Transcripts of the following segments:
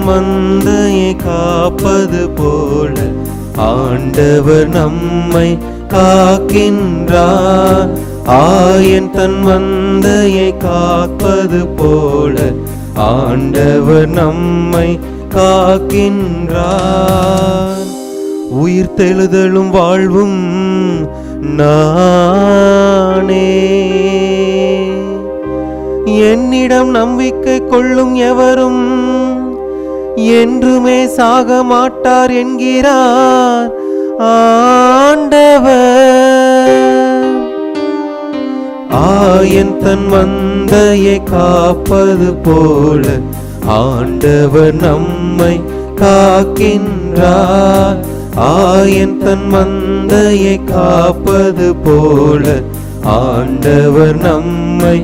மந்தையை காப்பது போல ஆண்டவர் நம்மை காக்கின்றார் ஆயன் தன் மந்தையை காப்பது போல ஆண்டவர் நம்மை காக்கின்றார் உயிர் தெழுதலும் வாழ்வும் நானே என்னிடம் நம்பிக்கை கொள்ளும் எவரும் என்றுமே சாக மாட்டார் என்கிறார் ஆண்டவர் ஆயன் தன் மந்தையை காப்பது போல ஆண்டவர் நம்மை காக்கின்றார் ஆயன் தன் மந்தையை காப்பது போல ஆண்டவர் நம்மை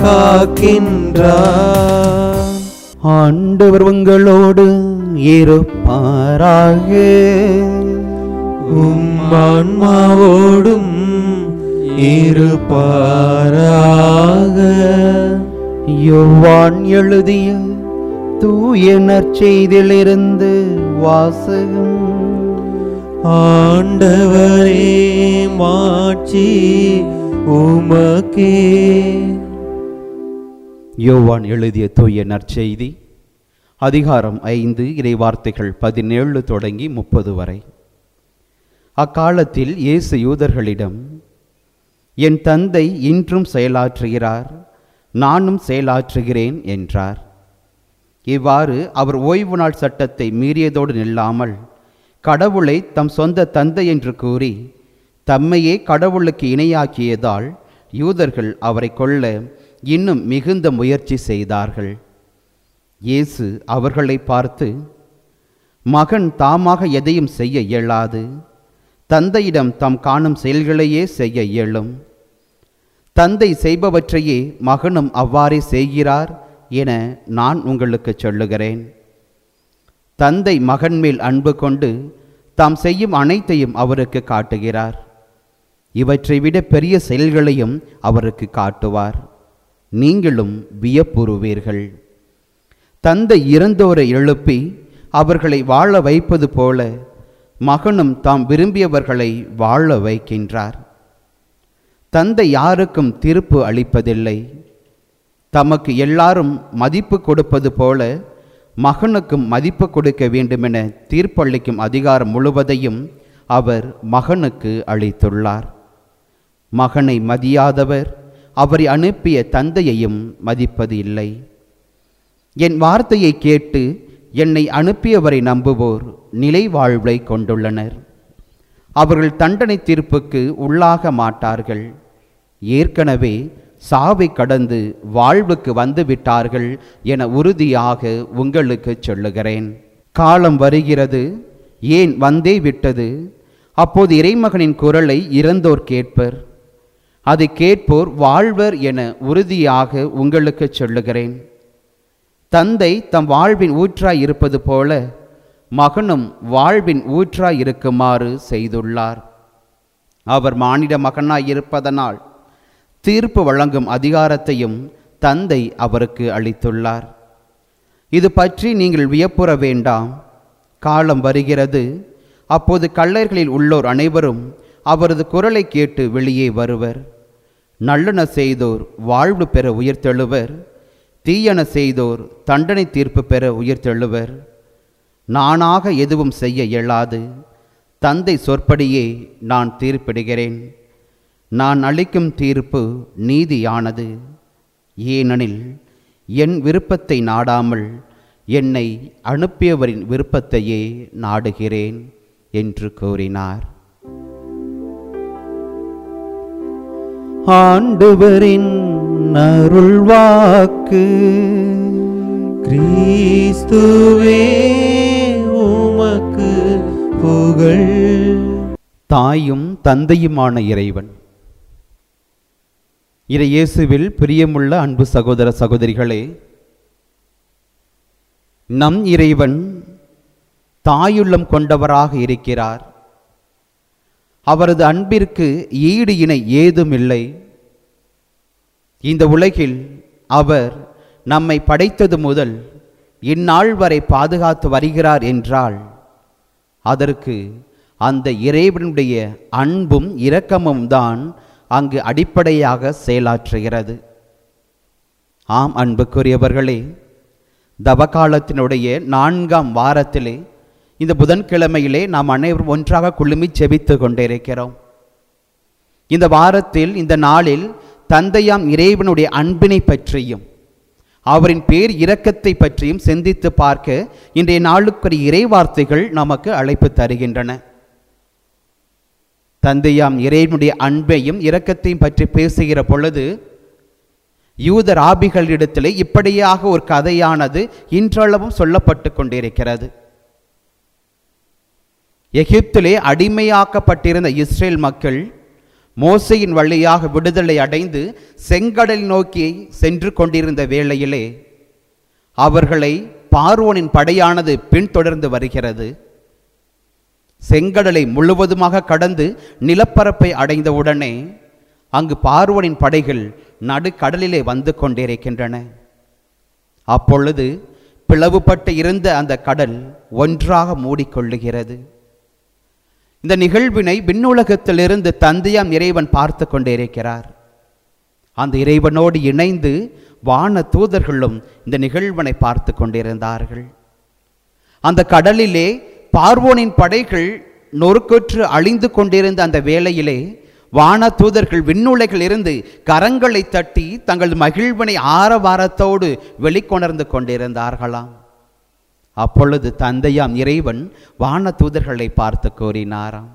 காக்கின்றார் ஆண்டவர் உங்களோடு இருப்பாராக உம் ஆன்மாவோடும் இருப்பாராக யோவான் எழுதிய தூய நற்செய்திலிருந்து வாசகம் ஆண்டவரே மாட்சி உமக்கே யோவான் எழுதிய தூய நற்செய்தி அதிகாரம் ஐந்து இறை வார்த்தைகள் பதினேழு தொடங்கி முப்பது வரை அக்காலத்தில் இயேசு யூதர்களிடம் என் தந்தை இன்றும் செயலாற்றுகிறார் நானும் செயலாற்றுகிறேன் என்றார் இவ்வாறு அவர் ஓய்வு நாள் சட்டத்தை மீறியதோடு நில்லாமல் கடவுளை தம் சொந்த தந்தை என்று கூறி தம்மையே கடவுளுக்கு இணையாக்கியதால் யூதர்கள் அவரை கொல்ல இன்னும் மிகுந்த முயற்சி செய்தார்கள் இயேசு அவர்களை பார்த்து மகன் தாமாக எதையும் செய்ய இயலாது தந்தையிடம் தாம் காணும் செயல்களையே செய்ய இயலும் தந்தை செய்பவற்றையே மகனும் அவ்வாறே செய்கிறார் என நான் உங்களுக்கு சொல்லுகிறேன் தந்தை மகன் மேல் அன்பு கொண்டு தாம் செய்யும் அனைத்தையும் அவருக்கு காட்டுகிறார் இவற்றை விட பெரிய செயல்களையும் அவருக்கு காட்டுவார் நீங்களும் வியப்புறுவீர்கள் தந்தை இறந்தோரை எழுப்பி அவர்களை வாழ வைப்பது போல மகனும் தாம் விரும்பியவர்களை வாழ வைக்கின்றார் தந்தை யாருக்கும் தீர்ப்பு அளிப்பதில்லை தமக்கு எல்லாரும் மதிப்பு கொடுப்பது போல மகனுக்கும் மதிப்பு கொடுக்க வேண்டுமென தீர்ப்பளிக்கும் அதிகாரம் முழுவதையும் அவர் மகனுக்கு அளித்துள்ளார் மகனை மதியாதவர் அவரை அனுப்பிய தந்தையையும் மதிப்பது இல்லை என் வார்த்தையை கேட்டு என்னை அனுப்பியவரை நம்புவோர் நிலை வாழ்வை கொண்டுள்ளனர் அவர்கள் தண்டனை தீர்ப்புக்கு உள்ளாக மாட்டார்கள் ஏற்கனவே சாவை கடந்து வாழ்வுக்கு வந்து விட்டார்கள் என உறுதியாக உங்களுக்கு சொல்லுகிறேன் காலம் வருகிறது ஏன் வந்தே விட்டது அப்போது இறைமகனின் குரலை இறந்தோர் கேட்பர் அதை கேட்போர் வாழ்வர் என உறுதியாக உங்களுக்கு சொல்லுகிறேன் தந்தை தம் வாழ்வின் ஊற்றாய் இருப்பது போல மகனும் வாழ்வின் ஊற்றாய் இருக்குமாறு செய்துள்ளார் அவர் மானிட மகனாய் இருப்பதனால் தீர்ப்பு வழங்கும் அதிகாரத்தையும் தந்தை அவருக்கு அளித்துள்ளார் இது பற்றி நீங்கள் வியப்புற வேண்டாம் காலம் வருகிறது அப்போது கள்ளர்களில் உள்ளோர் அனைவரும் அவரது குரலை கேட்டு வெளியே வருவர் நல்லன செய்தோர் வாழ்வு பெற உயிர்த்தெழுவர் தீயன செய்தோர் தண்டனை தீர்ப்பு பெற உயிர்த்தெழுவர் நானாக எதுவும் செய்ய இயலாது தந்தை சொற்படியே நான் தீர்ப்பிடுகிறேன் நான் அளிக்கும் தீர்ப்பு நீதியானது ஏனெனில் என் விருப்பத்தை நாடாமல் என்னை அனுப்பியவரின் விருப்பத்தையே நாடுகிறேன் என்று கூறினார் ஆண்டவரின் அருள்வாக்கு கிறிஸ்துவே உமக்கு புகழ் தாயும் தந்தையுமான இறைவன் இறை இயேசுவில் பிரியமுள்ள அன்பு சகோதர சகோதரிகளே நம் இறைவன் தாயுள்ளம் கொண்டவராக இருக்கிறார் அவரது அன்பிற்கு ஈடு இணை ஏதும் இல்லை இந்த உலகில் அவர் நம்மை படைத்தது முதல் இந்நாள் வரை பாதுகாத்து வருகிறார் என்றால் அதற்கு அந்த இறைவனுடைய அன்பும் இரக்கமும் தான் அங்கு அடிப்படையாக செயலாற்றுகிறது ஆம் அன்புக்குரியவர்களே தவகாலத்தினுடைய நான்காம் வாரத்திலே இந்த புதன்கிழமையிலே நாம் அனைவரும் ஒன்றாக குழுமி செபித்து கொண்டிருக்கிறோம் இந்த வாரத்தில் இந்த நாளில் தந்தையாம் இறைவனுடைய அன்பினை பற்றியும் அவரின் பேர் இரக்கத்தை பற்றியும் சிந்தித்து பார்க்க இன்றைய நாளுக்குரிய இறைவார்த்தைகள் நமக்கு அழைப்பு தருகின்றன தந்தையாம் இறைவனுடைய அன்பையும் இரக்கத்தையும் பற்றி பேசுகிற பொழுது யூத ராபிகளிடத்திலே இப்படியாக ஒரு கதையானது இன்றளவும் சொல்லப்பட்டு கொண்டிருக்கிறது எகிப்திலே அடிமையாக்கப்பட்டிருந்த இஸ்ரேல் மக்கள் மோசையின் வழியாக விடுதலை அடைந்து செங்கடல் நோக்கி சென்று கொண்டிருந்த வேளையிலே அவர்களை பார்வோனின் படையானது பின்தொடர்ந்து வருகிறது செங்கடலை முழுவதுமாக கடந்து நிலப்பரப்பை அடைந்தவுடனே அங்கு பார்வோனின் படைகள் நடுக்கடலிலே வந்து கொண்டிருக்கின்றன அப்பொழுது பிளவுபட்டு இருந்த அந்த கடல் ஒன்றாக மூடிக்கொள்ளுகிறது இந்த நிகழ்வினை விண்ணுலகத்திலிருந்து தந்தையாம் இறைவன் பார்த்து கொண்டிருக்கிறார் அந்த இறைவனோடு இணைந்து வான தூதர்களும் இந்த நிகழ்வனை பார்த்து கொண்டிருந்தார்கள் அந்த கடலிலே பார்வோனின் படைகள் நொறுக்குற்று அழிந்து கொண்டிருந்த அந்த வேளையிலே வான தூதர்கள் விண்ணுலைகள் இருந்து கரங்களை தட்டி தங்கள் மகிழ்வனை ஆரவாரத்தோடு வெளிக்கொணர்ந்து கொண்டிருந்தார்களாம் அப்பொழுது தந்தையாம் இறைவன் வான தூதர்களை பார்த்து கூறினாராம்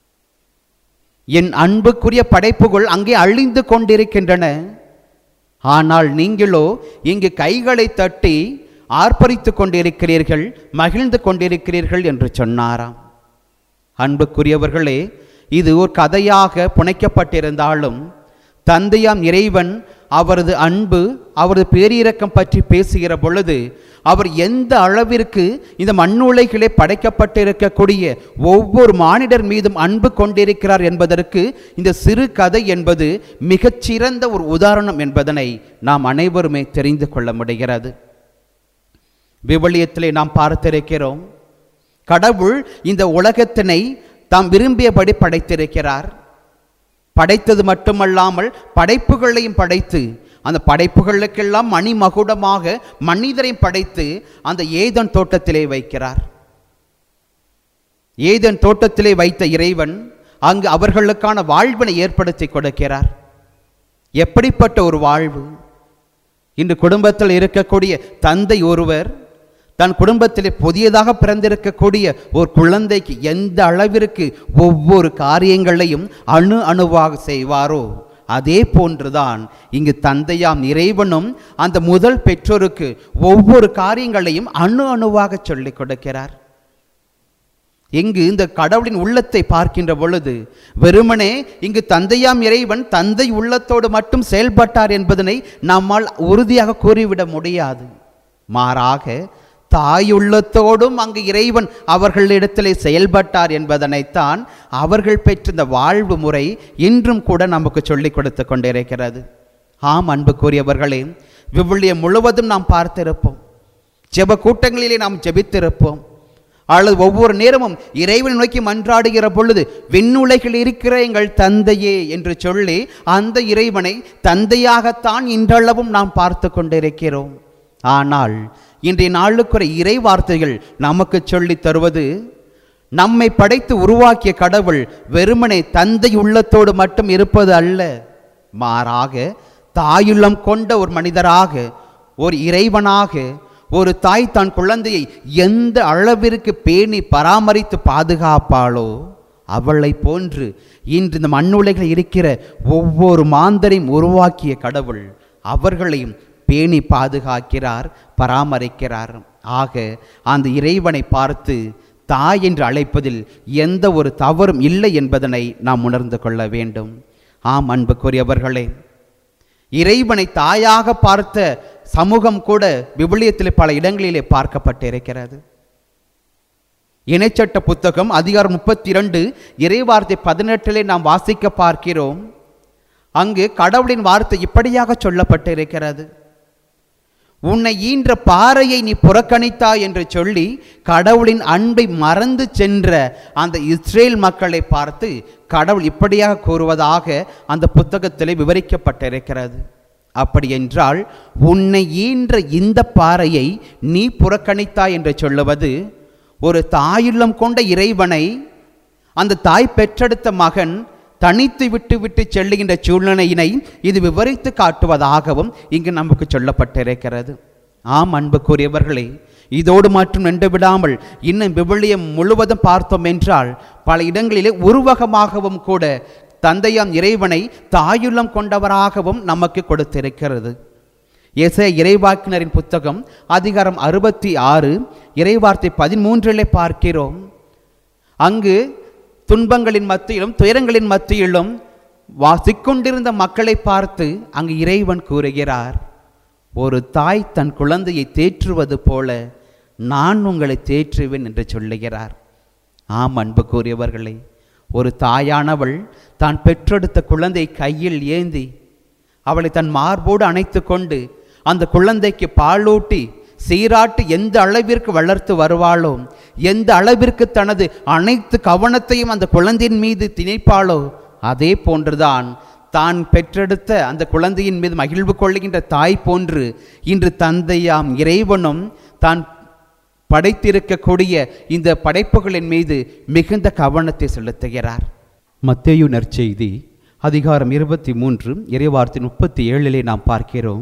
என் அன்புக்குரிய படைப்புகள் அங்கே அழிந்து கொண்டிருக்கின்றன ஆனால் நீங்களோ இங்கு கைகளை தட்டி ஆர்ப்பரித்து கொண்டிருக்கிறீர்கள் மகிழ்ந்து கொண்டிருக்கிறீர்கள் என்று சொன்னாராம் அன்புக்குரியவர்களே இது ஒரு கதையாக புனைக்கப்பட்டிருந்தாலும் தந்தையாம் இறைவன் அவரது அன்பு அவரது பேரிரக்கம் பற்றி பேசுகிற பொழுது அவர் எந்த அளவிற்கு இந்த மண்ணுலைகளே படைக்கப்பட்டிருக்கக்கூடிய ஒவ்வொரு மானிடர் மீதும் அன்பு கொண்டிருக்கிறார் என்பதற்கு இந்த சிறு கதை என்பது மிகச்சிறந்த ஒரு உதாரணம் என்பதனை நாம் அனைவருமே தெரிந்து கொள்ள முடிகிறது விவிலியத்திலே நாம் பார்த்திருக்கிறோம் கடவுள் இந்த உலகத்தினை தாம் விரும்பியபடி படைத்திருக்கிறார் படைத்தது மட்டுமல்லாமல் படைப்புகளையும் படைத்து அந்த படைப்புகளுக்கெல்லாம் மணிமகுடமாக மனிதரை படைத்து அந்த ஏதன் தோட்டத்திலே வைக்கிறார் ஏதன் தோட்டத்திலே வைத்த இறைவன் அங்கு அவர்களுக்கான வாழ்வினை ஏற்படுத்தி கொடுக்கிறார் எப்படிப்பட்ட ஒரு வாழ்வு இன்று குடும்பத்தில் இருக்கக்கூடிய தந்தை ஒருவர் தன் குடும்பத்திலே புதியதாக பிறந்திருக்கக்கூடிய ஒரு குழந்தைக்கு எந்த அளவிற்கு ஒவ்வொரு காரியங்களையும் அணு அணுவாக செய்வாரோ அதே போன்றுதான் இங்கு தந்தையாம் இறைவனும் அந்த முதல் பெற்றோருக்கு ஒவ்வொரு காரியங்களையும் அணு அணுவாக சொல்லிக் கொடுக்கிறார் இங்கு இந்த கடவுளின் உள்ளத்தை பார்க்கின்ற பொழுது வெறுமனே இங்கு தந்தையாம் இறைவன் தந்தை உள்ளத்தோடு மட்டும் செயல்பட்டார் என்பதனை நம்மால் உறுதியாக கூறிவிட முடியாது மாறாக தாயுள்ளத்தோடும் அங்கு இறைவன் அவர்களிடத்திலே செயல்பட்டார் என்பதனைத்தான் அவர்கள் பெற்ற இந்த வாழ்வு முறை இன்றும் கூட நமக்கு சொல்லிக் கொடுத்து கொண்டிருக்கிறது ஆம் அன்புக்குரியவர்களே விவிலியம் முழுவதும் நாம் பார்த்திருப்போம் ஜெப கூட்டங்களிலே நாம் ஜெபித்திருப்போம் அல்லது ஒவ்வொரு நேரமும் இறைவன் நோக்கி மன்றாடுகிற பொழுது விண்ணுலகில் இருக்கிற எங்கள் தந்தையே என்று சொல்லி அந்த இறைவனை தந்தையாகத்தான் இன்றளவும் நாம் பார்த்து கொண்டிருக்கிறோம் ஆனால் இன்றைய நாளுக்குரிய இறை வார்த்தைகள் நமக்கு சொல்லித் தருவது நம்மை படைத்து உருவாக்கிய கடவுள் வெறுமனே தந்தை உள்ளத்தோடு மட்டும் இருப்பது அல்ல மாறாக தாயுள்ளம் கொண்ட ஒரு மனிதராக ஒரு இறைவனாக ஒரு தாய் தன் குழந்தையை எந்த அளவிற்கு பேணி பராமரித்து பாதுகாப்பாளோ அவளை போன்று இன்று இந்த மண்ணுலைகள் இருக்கிற ஒவ்வொரு மாந்தரையும் உருவாக்கிய கடவுள் அவர்களையும் பேணி பாதுகாக்கிறார் பராமரிக்கிறார் ஆக அந்த இறைவனை பார்த்து தாய் என்று அழைப்பதில் எந்த ஒரு தவறும் இல்லை என்பதனை நாம் உணர்ந்து கொள்ள வேண்டும் ஆம் அன்புக்குரியவர்களே இறைவனை தாயாக பார்த்த சமூகம் கூட விவிலியத்தில் பல இடங்களிலே பார்க்கப்பட்டிருக்கிறது இணைச்சட்ட புத்தகம் அதிகாரம் முப்பத்தி இரண்டு இறைவார்த்தை பதினெட்டிலே நாம் வாசிக்க பார்க்கிறோம் அங்கு கடவுளின் வார்த்தை இப்படியாக சொல்லப்பட்டிருக்கிறது உன்னை ஈன்ற பாறையை நீ புறக்கணித்தாய் என்று சொல்லி கடவுளின் அன்பை மறந்து சென்ற அந்த இஸ்ரேல் மக்களை பார்த்து கடவுள் இப்படியாக கூறுவதாக அந்த புத்தகத்திலே விவரிக்கப்பட்டிருக்கிறது அப்படி என்றால் உன்னை ஈன்ற இந்த பாறையை நீ புறக்கணித்தாய் என்று சொல்லுவது ஒரு தாயுள்ளம் கொண்ட இறைவனை அந்த தாய் பெற்றெடுத்த மகன் தனித்து விட்டு விட்டு செல்லுகின்ற சூழ்நிலையினை இது விவரித்து காட்டுவதாகவும் இங்கு நமக்கு சொல்லப்பட்டிருக்கிறது ஆம் அன்புக்குரியவர்களே இதோடு மட்டும் நின்று விடாமல் இன்னும் விவிலியம் முழுவதும் பார்த்தோம் என்றால் பல இடங்களிலே உருவகமாகவும் கூட தந்தையாம் இறைவனை தாயுள்ளம் கொண்டவராகவும் நமக்கு கொடுத்திருக்கிறது எசே இறைவாக்கினரின் புத்தகம் அதிகாரம் அறுபத்தி ஆறு இறைவார்த்தை பதிமூன்றிலே பார்க்கிறோம் அங்கு துன்பங்களின் மத்தியிலும் துயரங்களின் மத்தியிலும் வாசிக்கொண்டிருந்த மக்களை பார்த்து அங்கு இறைவன் கூறுகிறார் ஒரு தாய் தன் குழந்தையை தேற்றுவது போல நான் உங்களை தேற்றுவேன் என்று சொல்லுகிறார் ஆம் அன்பு கூறியவர்களே ஒரு தாயானவள் தான் பெற்றெடுத்த குழந்தை கையில் ஏந்தி அவளை தன் மார்போடு அணைத்து கொண்டு அந்த குழந்தைக்கு பாலூட்டி சீராட்டி எந்த அளவிற்கு வளர்த்து வருவாளோ எந்த அளவிற்கு தனது அனைத்து கவனத்தையும் அந்த குழந்தையின் மீது திணிப்பாளோ அதே போன்றுதான் தான் பெற்றெடுத்த அந்த குழந்தையின் மீது மகிழ்வு கொள்ளுகின்ற தாய் போன்று இன்று தந்தையாம் இறைவனும் தான் படைத்திருக்கக்கூடிய இந்த படைப்புகளின் மீது மிகுந்த கவனத்தை செலுத்துகிறார் மத்தேயு நற்செய்தி அதிகாரம் இருபத்தி மூன்று இறைவார்த்தை முப்பத்தி ஏழிலே நாம் பார்க்கிறோம்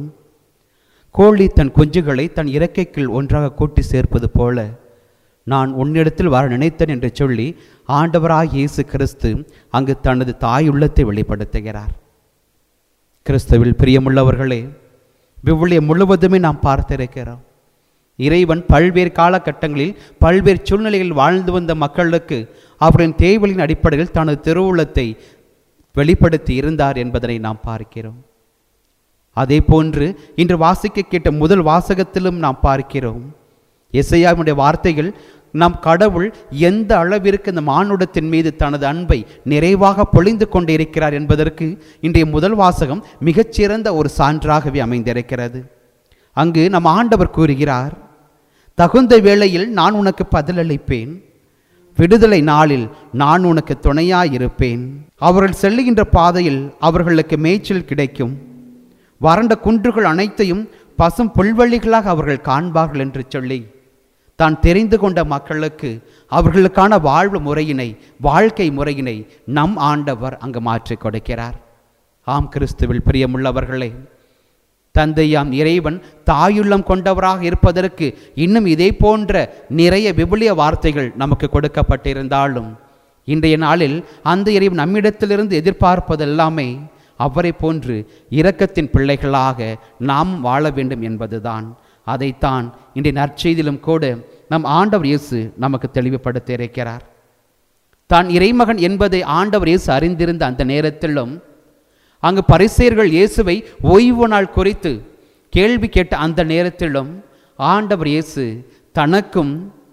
கோழி தன் குஞ்சுகளை தன் இறக்கைக்குள் ஒன்றாக கூட்டி சேர்ப்பது போல நான் உன்னிடத்தில் வர நினைத்தேன் என்று சொல்லி ஆண்டவராக இயேசு கிறிஸ்து அங்கு தனது தாயுள்ளத்தை வெளிப்படுத்துகிறார் கிறிஸ்துவில் பிரியமுள்ளவர்களே விவிலியம் முழுவதுமே நாம் பார்த்திருக்கிறோம் இறைவன் பல்வேறு காலகட்டங்களில் பல்வேறு சூழ்நிலைகளில் வாழ்ந்து வந்த மக்களுக்கு அவரின் தேவைகளின் அடிப்படையில் தனது திருவுள்ளத்தை வெளிப்படுத்தி இருந்தார் என்பதனை நாம் பார்க்கிறோம் அதே போன்று இன்று வாசிக்க கேட்ட முதல் வாசகத்திலும் நாம் பார்க்கிறோம் எசையாவுடைய வார்த்தைகள் நம் கடவுள் எந்த அளவிற்கு இந்த மானுடத்தின் மீது தனது அன்பை நிறைவாக பொழிந்து கொண்டிருக்கிறார் என்பதற்கு இன்றைய முதல் வாசகம் மிகச்சிறந்த ஒரு சான்றாகவே அமைந்திருக்கிறது அங்கு நம் ஆண்டவர் கூறுகிறார் தகுந்த வேளையில் நான் உனக்கு பதிலளிப்பேன் விடுதலை நாளில் நான் உனக்கு துணையாயிருப்பேன் அவர்கள் செல்லுகின்ற பாதையில் அவர்களுக்கு மேய்ச்சல் கிடைக்கும் வறண்ட குன்றுகள் அனைத்தையும் பசும் புல்வெளிகளாக அவர்கள் காண்பார்கள் என்று சொல்லி தான் தெரிந்து கொண்ட மக்களுக்கு அவர்களுக்கான வாழ்வு முறையினை வாழ்க்கை முறையினை நம் ஆண்டவர் அங்கு மாற்றிக் கொடுக்கிறார் ஆம் கிறிஸ்துவில் பிரியமுள்ளவர்களே தந்தையாம் இறைவன் தாயுள்ளம் கொண்டவராக இருப்பதற்கு இன்னும் இதே போன்ற நிறைய விபுலிய வார்த்தைகள் நமக்கு கொடுக்கப்பட்டிருந்தாலும் இன்றைய நாளில் அந்த இறைவன் நம்மிடத்திலிருந்து எதிர்பார்ப்பதெல்லாமே அவரை போன்று இரக்கத்தின் பிள்ளைகளாக நாம் வாழ வேண்டும் என்பதுதான் அதைத்தான் இன்றைய நற்செய்தியிலும் கூட நம் ஆண்டவர் இயேசு நமக்கு தெளிவுபடுத்த இருக்கிறார் தான் இறைமகன் என்பதை ஆண்டவர் இயேசு அறிந்திருந்த அந்த நேரத்திலும் அங்கு பரிசேயர்கள் இயேசுவை ஓய்வு நாள் குறித்து கேள்வி கேட்ட அந்த நேரத்திலும் ஆண்டவர் இயேசு தனக்கும்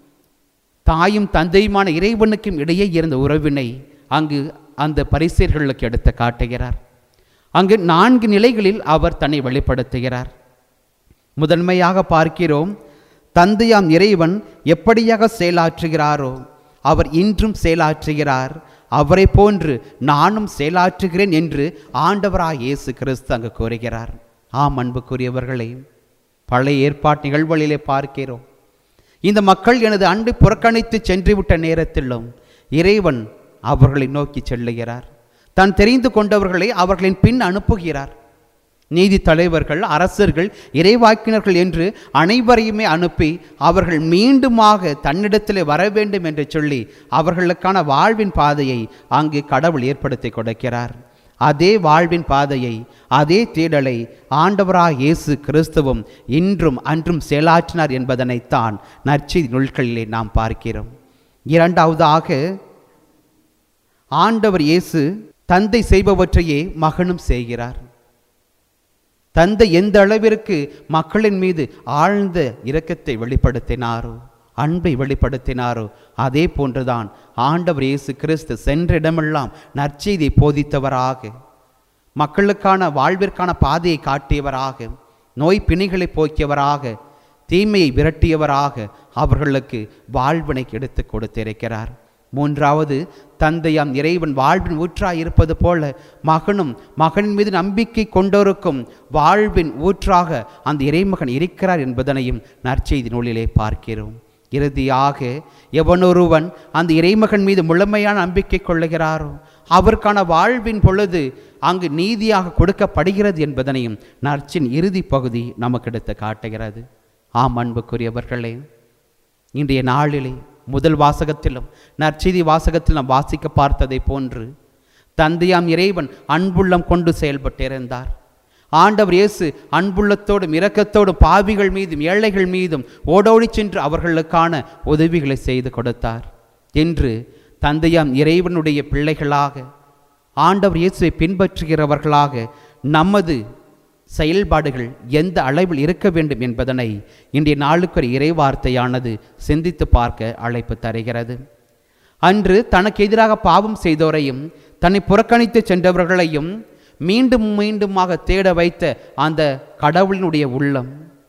தாயும் தந்தையுமான இறைவனுக்கும் இடையே இருந்த உறவினை அங்கு அந்த பரிசேயர்களுக்கு எடுத்து காட்டுகிறார் அங்கு நான்கு நிலைகளில் அவர் தன்னை வெளிப்படுத்துகிறார் முதன்மையாக பார்க்கிறோம் தந்தையாம் இறைவன் எப்படியாக செயலாற்றுகிறாரோ அவர் இன்றும் செயலாற்றுகிறார் அவரை போன்று நானும் செயலாற்றுகிறேன் என்று ஆண்டவராய் இயேசு கிறிஸ்து அங்கு கூறுகிறார் ஆம் அன்புக்குரியவர்களே பழைய ஏற்பாட்டு நிகழ்வுகளிலே பார்க்கிறோம் இந்த மக்கள் எனது அன்பை புறக்கணித்து சென்றுவிட்ட நேரத்திலும் இறைவன் அவர்களை நோக்கி செல்லுகிறார் தான் தெரிந்து கொண்டவர்களை அவர்களின் பின் அனுப்புகிறார் நீதி தலைவர்கள் அரசர்கள் இறைவாக்கினர்கள் என்று அனைவரையுமே அனுப்பி அவர்கள் மீண்டுமாக தன்னிடத்திலே வர வேண்டும் என்று சொல்லி அவர்களுக்கான வாழ்வின் பாதையை அங்கு கடவுள் ஏற்படுத்தி கொடுக்கிறார் அதே வாழ்வின் பாதையை அதே தேடலை ஆண்டவராக இயேசு கிறிஸ்துவும் இன்றும் அன்றும் செயலாற்றினார் என்பதனைத்தான் நற்செய்தி நூல்களிலே நாம் பார்க்கிறோம் இரண்டாவதாக ஆண்டவர் இயேசு தந்தை செய்பவற்றையே மகனும் செய்கிறார் தந்தை எந்த அளவிற்கு மக்களின் மீது ஆழ்ந்த இரக்கத்தை வெளிப்படுத்தினாரோ அன்பை வெளிப்படுத்தினாரோ அதே போன்றுதான் ஆண்டவர் இயேசு கிறிஸ்து சென்ற இடமெல்லாம் நற்செய்தி போதித்தவராக மக்களுக்கான வாழ்விற்கான பாதையை காட்டியவராக நோய் பிணிகளை போக்கியவராக தீமையை விரட்டியவராக அவர்களுக்கு வாழ்வினை எடுத்து கொடுத்திருக்கிறார் மூன்றாவது தந்தையாம் இறைவன் வாழ்வின் ஊற்றாய் இருப்பது போல மகனும் மகனின் மீது நம்பிக்கை கொண்டோருக்கும் வாழ்வின் ஊற்றாக அந்த இறைமகன் இருக்கிறார் என்பதனையும் நற்செய்தி நூலிலே பார்க்கிறோம் இறுதியாக எவனொருவன் அந்த இறைமகன் மீது முழுமையான நம்பிக்கை கொள்ளுகிறாரோ அவருக்கான வாழ்வின் பொழுது அங்கு நீதியாக கொடுக்கப்படுகிறது என்பதனையும் நற்சின் இறுதி பகுதி நமக்கு எடுத்து காட்டுகிறது ஆம் அன்புக்குரியவர்களே இன்றைய நாளிலே முதல் வாசகத்திலும் நற்செய்தி வாசகத்தில் நாம் வாசிக்க பார்த்ததை போன்று தந்தையாம் இறைவன் அன்புள்ளம் கொண்டு செயல்பட்டிருந்தார் ஆண்டவர் இயேசு அன்புள்ளத்தோடும் இரக்கத்தோடும் பாவிகள் மீதும் ஏழைகள் மீதும் ஓடோடி சென்று அவர்களுக்கான உதவிகளை செய்து கொடுத்தார் என்று தந்தையாம் இறைவனுடைய பிள்ளைகளாக ஆண்டவர் இயேசுவை பின்பற்றுகிறவர்களாக நமது செயல்பாடுகள் எந்த அளவில் இருக்க வேண்டும் என்பதனை இன்றைய நாளுக்கு ஒரு இறைவார்த்தையானது சிந்தித்து பார்க்க அழைப்பு தருகிறது அன்று தனக்கு எதிராக பாவம் செய்தோரையும் தன்னை புறக்கணித்து சென்றவர்களையும் மீண்டும் மீண்டுமாக தேட வைத்த அந்த கடவுளினுடைய உள்ளம்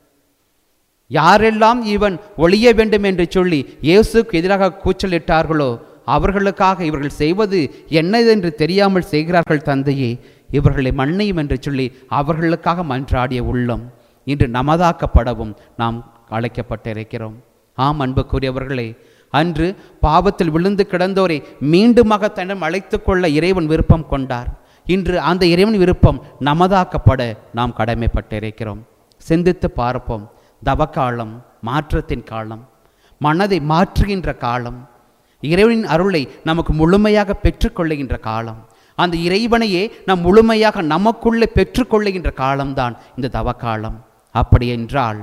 யாரெல்லாம் இவன் ஒளிய வேண்டும் என்று சொல்லி இயேசுக்கு எதிராக கூச்சலிட்டார்களோ அவர்களுக்காக இவர்கள் செய்வது என்னதென்று தெரியாமல் செய்கிறார்கள் தந்தையே இவர்களை மன்னியும் என்று சொல்லி அவர்களுக்காக மன்றாடிய உள்ளம் இன்று நமதாக்கப்படவும் நாம் அழைக்கப்பட்டிருக்கிறோம் ஆம் அன்புக்குரியவர்களே அன்று பாவத்தில் விழுந்து கிடந்தோரை மீண்டுமாக தன்னிடம் அழைத்து கொள்ள இறைவன் விருப்பம் கொண்டார் இன்று அந்த இறைவன் விருப்பம் நமதாக்கப்பட நாம் கடமைப்பட்டிருக்கிறோம் சிந்தித்து பார்ப்போம் தவக்காலம் மாற்றத்தின் காலம் மனதை மாற்றுகின்ற காலம் இறைவனின் அருளை நமக்கு முழுமையாக பெற்றுக்கொள்ளுகின்ற காலம் அந்த இறைவனையே நாம் முழுமையாக நமக்குள்ளே பெற்றுக்கொள்ளுகின்ற காலம்தான் இந்த தவக்காலம் அப்படி என்றால்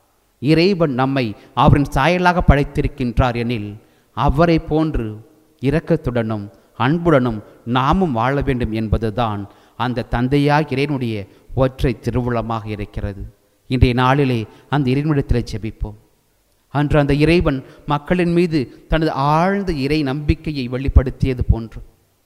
இறைவன் நம்மை அவரின் சாயலாக படைத்திருக்கின்றார் எனில் அவரை போன்று இரக்கத்துடனும் அன்புடனும் நாமும் வாழ வேண்டும் என்பதுதான் அந்த தந்தையாக இறைவனுடைய ஒற்றை திருவுளமாக இருக்கிறது இன்றைய நாளிலே அந்த இறைவனிடத்தில் ஜெபிப்போம் அன்று அந்த இறைவன் மக்களின் மீது தனது ஆழ்ந்த இறை நம்பிக்கையை வெளிப்படுத்தியது போன்று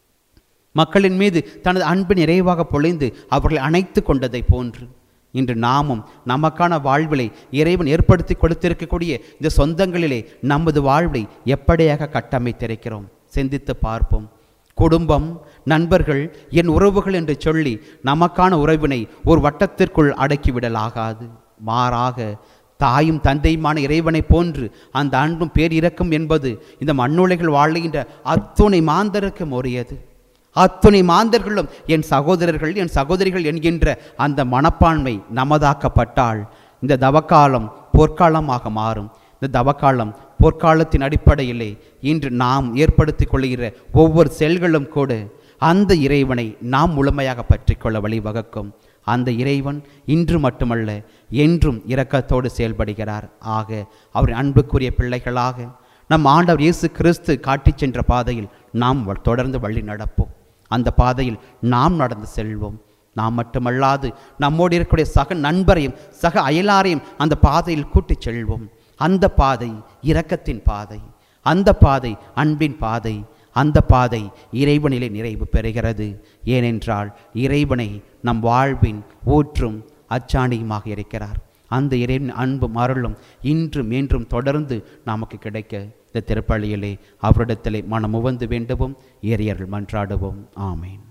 மக்களின் மீது தனது அன்பு நிறைவாக பொழிந்து அவர்களை அணைத்து கொண்டதை போன்று இன்று நாமும் நமக்கான வாழ்விலை இறைவன் ஏற்படுத்தி கொடுத்திருக்கக்கூடிய இந்த சொந்தங்களிலே நமது வாழ்வை எப்படியாக கட்டமைத்திருக்கிறோம் சிந்தித்து பார்ப்போம் குடும்பம் நண்பர்கள் என் உறவுகள் என்று சொல்லி நமக்கான உறவினை ஒரு வட்டத்திற்குள் அடக்கிவிடலாகாது மாறாக தாயும் தந்தையுமான இறைவனைப் போன்று அந்த அன்பும் பேரிரக்கம் என்பது இந்த மண்ணுலைகள் வாழ்கின்ற அத்துணை மாந்தருக்கும் உரியது அத்துணை மாந்தர்களும் என் சகோதரர்கள் என் சகோதரிகள் என்கின்ற அந்த மனப்பான்மை நமதாக்கப்பட்டால் இந்த தவக்காலம் பொற்காலமாக மாறும் இந்த தவக்காலம் பொற்காலத்தின் அடிப்படையிலே இன்று நாம் ஏற்படுத்தி கொள்கிற ஒவ்வொரு செல்களும் கூட அந்த இறைவனை நாம் முழுமையாக பற்றிக்கொள்ள வழிவகுக்கும் அந்த இறைவன் இன்று மட்டுமல்ல என்றும் இரக்கத்தோடு செயல்படுகிறார் ஆக அவர் அன்புக்குரிய பிள்ளைகளாக நம் ஆண்டவர் இயேசு கிறிஸ்து காட்டிச் சென்ற பாதையில் நாம் வ- தொடர்ந்து வழி நடப்போம் அந்த பாதையில் நாம் நடந்து செல்வோம் நாம் மட்டுமல்லாது நம்மோடு இருக்கக்கூடிய சக நண்பரையும் சக அயலாரையும் அந்த பாதையில் கூட்டிச் செல்வோம் அந்த பாதை இரக்கத்தின் பாதை அந்த பாதை அன்பின் பாதை அந்த பாதை இறைவனிலே நிறைவு பெறுகிறது ஏனென்றால் இறைவனை நம் வாழ்வின் ஊற்றும் அச்சாணியுமாக இருக்கிறார் அந்த இறைவன் அன்பும் அருளும் இன்றும் என்றும் தொடர்ந்து நமக்கு கிடைக்க இந்த திருப்பள்ளியிலே அவரிடத்திலே மனம் உவந்து வேண்டுவோம் ஏரியர்கள் மன்றாடுவோம் ஆமேன்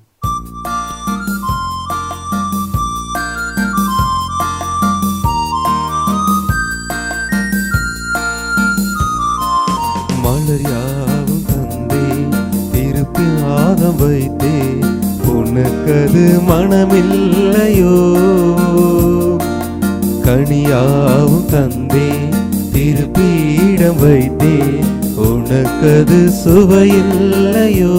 மலர் யாவும் தந்தே திருப்பி ஆகம் வைத்தே உனக்கது மனமில்லையோ கனியாவும் தந்தே திருப்பீடம் வைத்தே உனக்கது சுவையில்லையோ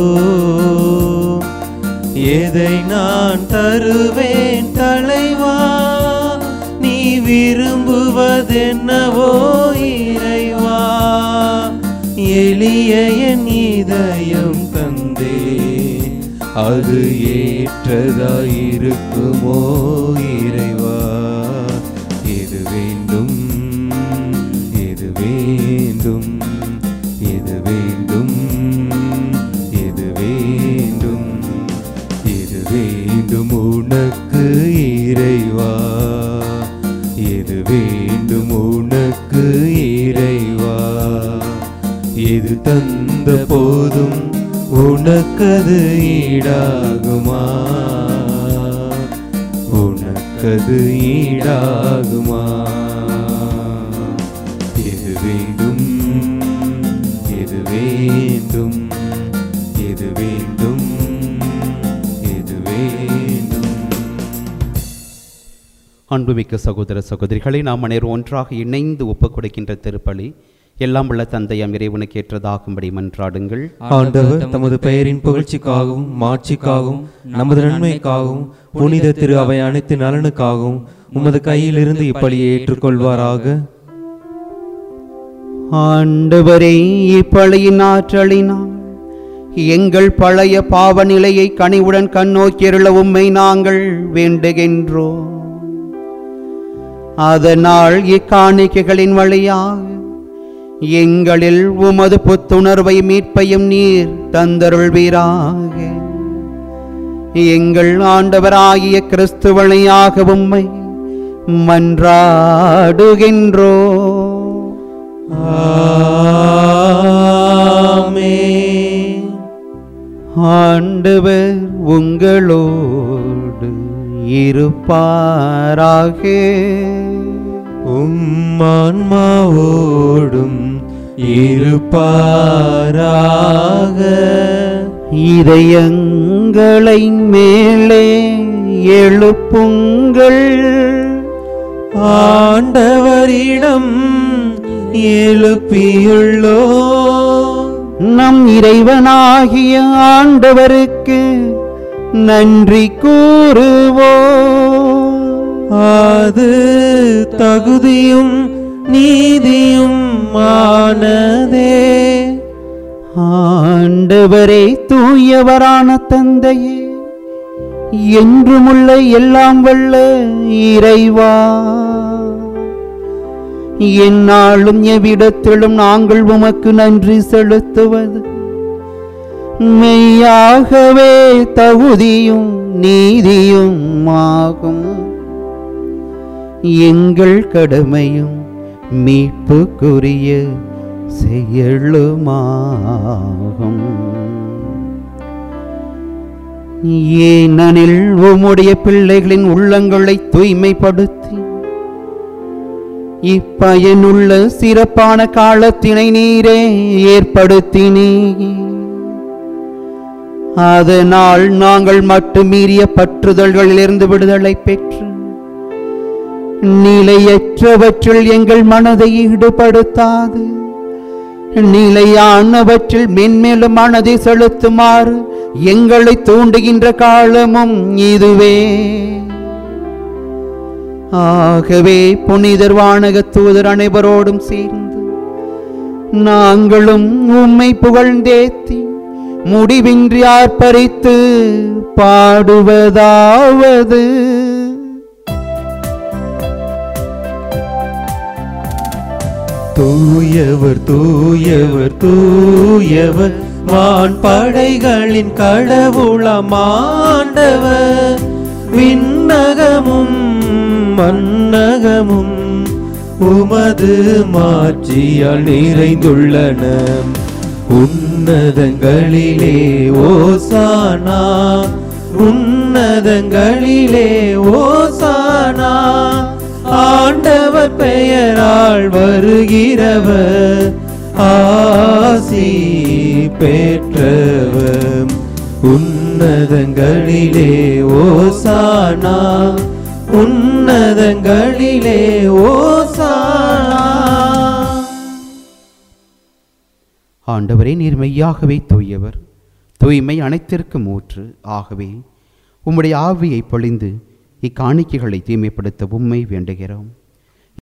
எதை நான் தருவேன் தலைவா நீ விரும்புவதென்னவோ இறைவா எளிய என் இதயம் தந்தே அது ஏற்றதாயிருக்குமோ இறைவா எது வேண்டும் எது வேண்டும் எது வேண்டும் எது வேண்டும் எது வேண்டும் உனக்கு இறைவா எது வேண்டும் உனக்கு இறைவா எது தந்த போதும் உனக்கது ஈடாகுமா உனக்கது ஈடாகுமா எது வேண்டும் எது வேண்டும் எது வேண்டும் எது வேண்டும் அன்புமிக்க சகோதர சகோதரிகளை நாம் அனைவரும் ஒன்றாக இணைந்து ஒப்புக் கொடுக்கின்ற திருப்பலி எல்லாம் உள்ள தந்தையாம் இறைவனுக்கு ஏற்றதாகும்படி மன்றாடுங்கள் ஆண்டவர் தமது பெயரின் புகழ்ச்சிக்காகவும் மாட்சிக்காகவும் நமது நன்மைக்காகவும் புனித திரு அவை அனைத்து நலனுக்காகவும் உமது கையிலிருந்து இப்பலியை ஏற்றுக்கொள்வாராக ஆண்டவரே இப்பழையின் ஆற்றலினால் எங்கள் பழைய பாவ நிலையை கனிவுடன் கண்ணோக்கியருள உம்மை நாங்கள் வேண்டுகின்றோம் அதனால் இக்காணிக்கைகளின் வழியாக எங்களில் உமது புத்துணர்வை மீட்பையும் நீர் தந்தருள்வீராக எங்கள் ஆண்டவராகிய கிறிஸ்து வழியாக உம்மை மன்றாடுகின்றோ ஆமென். ஆண்டவர் உங்களோடு இருப்பாராக உம் ஆன்மாவோடும் இருப்பாராக இதயங்களை மேலே எழுப்புங்கள் ஆண்டவரிடம் எழுப்பியுள்ளோ நம் இறைவனாகிய ஆண்டவருக்கு நன்றி கூறுவோம் அது தகுதியும் நீதியும் ஆனதே ஆண்டவரே தூயவரான தந்தையே என்றுமுள்ள எல்லாம் வல்ல இறைவா எந்நாளும் எவ்விடத்திலும் நாங்கள் உமக்கு நன்றி செலுத்துவது மெய்யாகவே தகுதியும் நீதியும் ஆகும் எங்கள் கடமையும் மீட்புக்குரிய செயலுமாகும் ஏனெனில் உம்முடைய பிள்ளைகளின் உள்ளங்களை தூய்மைப்படுத்தி இப்பயனுள்ள சிறப்பான காலத்தினை நீரே ஏற்படுத்தினீ அதனால் நாங்கள் மட்டும் மீறிய பற்றுதல்களிலிருந்து விடுதலை பெற்று நிலையற்றவற்றில் எங்கள் மனதை ஈடுபடுத்தாது நிலையானவற்றில் மென்மேலும் மனதை செலுத்துமாறு எங்களை தூண்டுகின்ற காலமும் இதுவே ஆகவே புனிதர் வானக தூதர் அனைவரோடும் சேர்ந்து நாங்களும் உம்மை புகழ்ந்தேத்தி முடிவின்றி ஆர்ப்பரித்து பாடுவதாவது தூயவர் தூயவர் தூயவர் வான் படைகளின் கடவுளமாண்டவர் விண்ணகமும் மன்னகமும் உமது மாட்சியால் நிறைந்துள்ளன உன்னதங்களிலே ஓசானா உன்னதங்களிலே ஓசானா ஆண்டவர் பெயரால் வருகிறவர் ஆசி பெற்றவர் உன்னதங்களிலே ஓசானா உன்னதங்களிலே ஓசானா ஆண்டவரே நீர் மெய்யாகவே தூயவர் தூய்மை அனைத்திற்கும் ஊற்று ஆகவே உம்முடைய ஆவியை பொழிந்து இக்காணிக்கைகளை தூய்மைப்படுத்த உம்மை வேண்டுகிறோம்